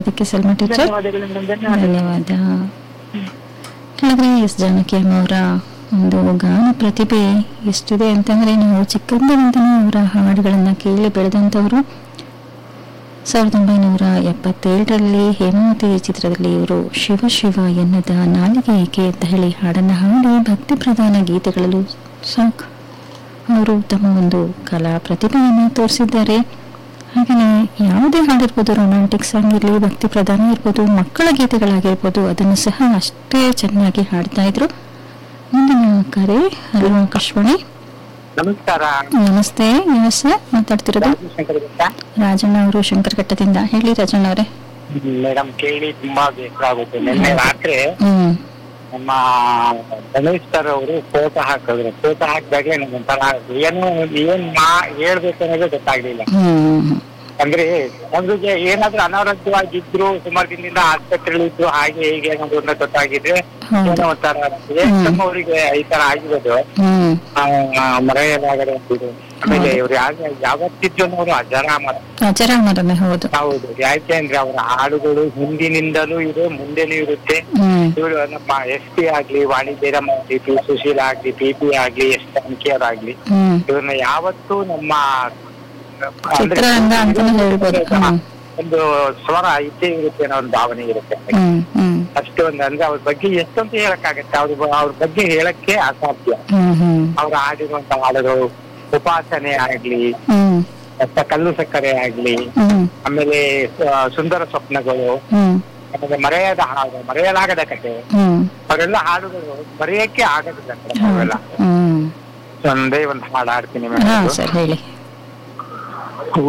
ಅದಕ್ಕೆ ಸಲ್ಮಾ ಟೀಚರ್ ಧನ್ಯವಾದಗಳು ಮೇಡಮ್ ಧನ್ಯವಾದ ಧನ್ಯವಾದ ಕೆಳಗಡೆ ಎಸ್ ಜಾನಕಿ ಅಮ್ಮ ಅವರ ಒಂದು ಗಾನ ಪ್ರತಿಭೆ ಎಷ್ಟಿದೆ ಅಂತಂದ್ರೆ ನಾವು ಚಿಕ್ಕಂದಿನಿಂದನೂ ಅವರ ಹಾಡುಗಳನ್ನು ಕೇಳಿ ಬೆಳೆದಂಥವರು ಸಾವಿರದ ಒಂಬೈನೂರ ಎಪ್ಪತ್ತೇಳರಲ್ಲಿ ಹೇಮಾವತಿ ಚಿತ್ರದಲ್ಲಿ ಇವರು ಶಿವ ಶಿವ ಎನ್ನದ ನಾಲಿಗೆ ಏಕೆ ಅಂತ ಹೇಳಿ ಹಾಡನ್ನು ಹಾಡಿ ಭಕ್ತಿ ಪ್ರಧಾನ ಗೀತೆಗಳಲ್ಲೂ ಸಾಕು ಅವರು ತಮ್ಮ ಒಂದು ಕಲಾ ಪ್ರತಿಭೆಯನ್ನು ತೋರಿಸಿದ್ದಾರೆ ಹಾಗೆಯೇ ಯಾವುದೇ ಹಾಡಿರ್ಬೋದು ರೊಮ್ಯಾಂಟಿಕ್ ಸಾಂಗ್ ಇರಲಿ ಭಕ್ತಿ ಪ್ರಧಾನ ಇರ್ಬೋದು ಮಕ್ಕಳ ಗೀತೆಗಳಾಗಿರ್ಬೋದು ಅದನ್ನು ಸಹ ಅಷ್ಟೇ ಚೆನ್ನಾಗಿ ಹಾಡ್ತಾ ಇದ್ರು ಮುಂದಿನ ಕರೆ ಹಲೋ ಆಕಾಶವಾಣಿ ನಮಸ್ಕಾರ ನಮಸ್ತೆ ಯಾವ ಸರ್ ಮಾತಾಡ್ತಿರೋದು ರಾಜಶೇಖರ್ ಗೊತ್ತಾ ರಾಜಣ್ಣ ಅವರು ಶಂಕರಘಟ್ಟದಿಂದ ಹೇಳಿ ರಾಜಣ್ಣ ಅವರೇ ಮೇಡಮ್ ಕೇಳಿ ತುಂಬಾ ಬೇಸರ ಆಗುತ್ತೆ ನಿನ್ನೆ ರಾತ್ರಿ ಹ್ಮ್ ನಮ್ಮ ಗಣೇಶ್ ಸರ್ ಅವರು ಫೋಟೋ ಹಾಕಿದ್ರು ಫೋಟೋ ಹಾಕಿದಾಗ್ಲೇ ನಮ್ಗೆ ಒಂಥರ ಏನು ಏನ್ ಮಾ ಹೇಳ್ಬೇಕು ಅನ್ನೋದೇ ಗೊತ್ತಾಗ್ಲಿಲ್ಲ ಹ್ಮ್ ಅಂದ್ರೆ ಅವ್ರಿಗೆ ಏನಾದ್ರೂ ಅನಾರೋಗ್ಯವಾಗಿದ್ರು ಸುಮಾರು ದಿನದಿಂದ ಆಸ್ಪತ್ರೆಗಳಿದ್ರು ಹಾಗೆ ಹೀಗೆ ಏನಾದ್ರು ಅನ್ನೋದು ಗೊತ್ತಾಗಿದ್ರೆ ಹೌದು. ಏನೋ ಒಂಥರ ಅವರಿಗೆ ಈ ತರ ಆಗಿರೋದು ಹ್ಮ್ ಮರೆಯಲಾಗದೆ ಅಂತಿದೆ ಆಮೇಲೆ ಇವ್ರು ಯಾವ ಯಾವತ್ತಿದ್ರು ಅವರು ಅಜರಾಮರ ಅಜರಾಮರನೇ ಹೌದು ಹೌದು ಯಾಕೆ ಅಂದ್ರೆ ಅವರ ಹಾಡುಗಳು ಹಿಂದಿನಿಂದಲೂ ಇದೆ ಮುಂದೆನೂ ಇರುತ್ತೆ ಹ್ಮ್ ಇವರು ನಮ್ಮ ಎಸ್ ಪಿ ಆಗ್ಲಿ ವಾಣಿ ಜಯರಾಮ್ ಆಗ್ಲಿ ಪಿ ಸುಶೀಲ ಆಗ್ಲಿ ಪಿ ಪಿ ಆಗ್ಲಿ ಎಸ್ ಜಾನಕಿಯರ್ ಆಗ್ಲಿ ಹ್ಮ್ ಇವ್ರನ್ನ ಯಾವತ್ತೂ ನಮ್ಮ ಚಿತ್ರರಂಗ ಅಂತಾನೆ ಹೇಳ್ಬೋದು ಹ್ಮ್ ಒಂದು ಸ್ವರ ಇದ್ದೇ ಇರುತ್ತೆ ಅನ್ನೋ ಒಂದು ಭಾವನೆ ಇರುತ್ತೆ ಹ್ಮ್ ಹ್ಮ್ ಅಷ್ಟೊಂದು ಅಂದ್ರೆ ಅವ್ರ ಬಗ್ಗೆ ಎಷ್ಟೊಂದು ಹೇಳಕ್ಕಾಗತ್ತೆ ಅವ್ರ ಅವ್ರ ಬಗ್ಗೆ ಹೇಳಕ್ಕೆ ಅಸಾಧ್ಯ ಹ್ಮ್ ಹ್ಮ್ ಅವ್ರು ಆಡಿರುವಂತ ಹಾಡುಗಳು ಉಪಾಸನೆ ಆಗ್ಲಿ ಹ್ಮ್ ಮತ್ತೆ ಕಲ್ಲು ಸಕ್ಕರೆ ಆಗ್ಲಿ ಹ್ಮ್ ಆಮೇಲೆ ಆ, ಸುಂದರ ಸ್ವಪ್ನಗಳು ಹ್ಮ್ ಆಮೇಲೆ ಮರೆಯದ ಹಾಡು ಮರೆಯಲಾಗದ ಕತೆ ಹ್ಮ್ ಅವರೆಲ್ಲ ಹಾಡುಗಳು ಬರೆಯಕ್ಕೆ ಆಗೋದಿಲ್ಲ ಮೇಡಮ್ ಅವೆಲ್ಲ ಹ್ಮ್ ಒಂದೇ ಒಂದು ಹಾಡು ಹಾಡ್ತೀನಿ ಹಾ ಮೇಡಮ್ ಸರ್ ಹೇಳಿ